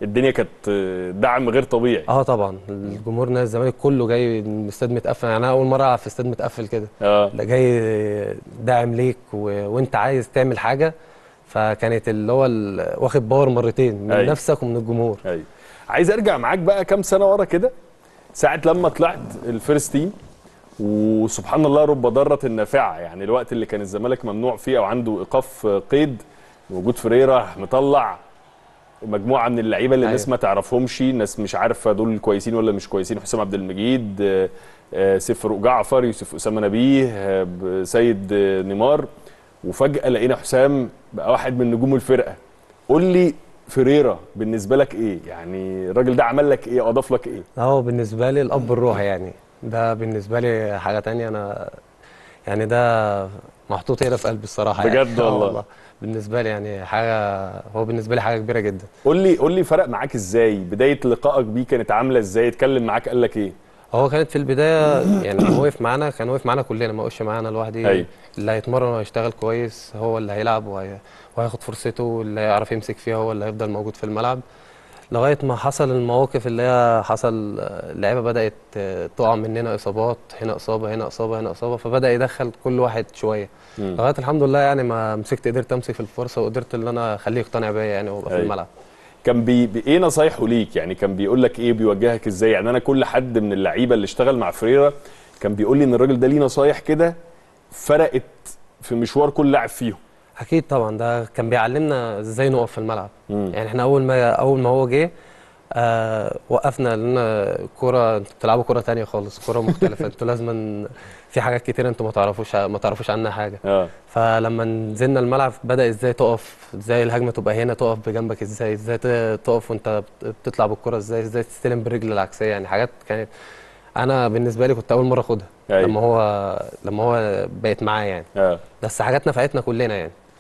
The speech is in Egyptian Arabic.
الدنيا كانت دعم غير طبيعي اه طبعا الجمهور نادي الزمالك كله جاي من الاستاد متقفل يعني انا اول مره العب في استاد متقفل كده اه ده جاي داعم ليك و... وانت عايز تعمل حاجه فكانت اللي هو ال... واخد باور مرتين من أيوة. نفسك ومن الجمهور ايوه عايز ارجع معاك بقى كام سنه ورا كده ساعه لما طلعت الفيرست تيم وسبحان الله رب ضاره نافعه يعني الوقت اللي كان الزمالك ممنوع فيه او عنده ايقاف قيد وجود فريرة مطلع مجموعه من اللعيبه اللي أيوة. الناس ما تعرفهمش ناس مش عارفه دول كويسين ولا مش كويسين حسام عبد المجيد آه، آه، سيف فاروق جعفر يوسف اسامه نبيه آه، ب- سيد آه، نيمار وفجاه لقينا حسام بقى واحد من نجوم الفرقه قول لي فريرة بالنسبه لك ايه يعني الراجل ده عمل لك ايه اضاف لك ايه هو بالنسبه لي الاب الروحي يعني ده بالنسبه لي حاجه تانية انا يعني ده محطوط هنا في قلبي الصراحه يعني. بجد آه والله. بالنسبه لي يعني حاجه هو بالنسبه لي حاجه كبيره جدا قول لي قول لي فرق معاك ازاي بدايه لقائك بيه كانت عامله ازاي اتكلم معاك قال لك ايه هو كانت في البدايه يعني لما وقف معانا كان وقف معانا كلنا ما وقفش معانا لوحدي أيوة. اللي هيتمرن وهيشتغل كويس هو اللي هيلعب وهي... وهياخد فرصته واللي هيعرف يمسك فيها هو اللي هيفضل موجود في الملعب لغايه ما حصل المواقف اللي هي حصل اللعيبه بدات تقع مننا اصابات هنا اصابه هنا اصابه هنا اصابه فبدا يدخل كل واحد شويه مم. لغايه الحمد لله يعني ما مسكت قدرت امسك الفرصه وقدرت ان انا اخليه يقتنع بيا يعني وابقى في أيوة. الملعب كان بي... بي- ايه نصايحه ليك يعني كان بيقول لك ايه بيوجهك ازاي يعني انا كل حد من اللعيبه اللي اشتغل مع فريرة كان بيقول لي ان الراجل ده ليه نصايح كده فرقت في مشوار كل لاعب فيهم اكيد طبعا ده كان بيعلمنا ازاي نقف في الملعب مم. يعني احنا اول ما اول ما هو جه آه وقفنا لان الكوره انتوا بتلعبوا كوره تانية خالص كوره مختلفه انتوا لازم في حاجات كتير انتوا ما تعرفوش ما تعرفوش عنها حاجه اه فلما نزلنا الملعب بدا ازاي تقف ازاي الهجمه تبقى هنا تقف بجنبك ازاي ازاي ت- تقف وانت بت- بتطلع بالكره ازاي ازاي تستلم بالرجل العكسيه يعني حاجات كانت انا بالنسبه لي كنت اول مره اخدها أيوة. لما هو لما هو بقت معايا يعني اه بس حاجات نفعتنا كلنا يعني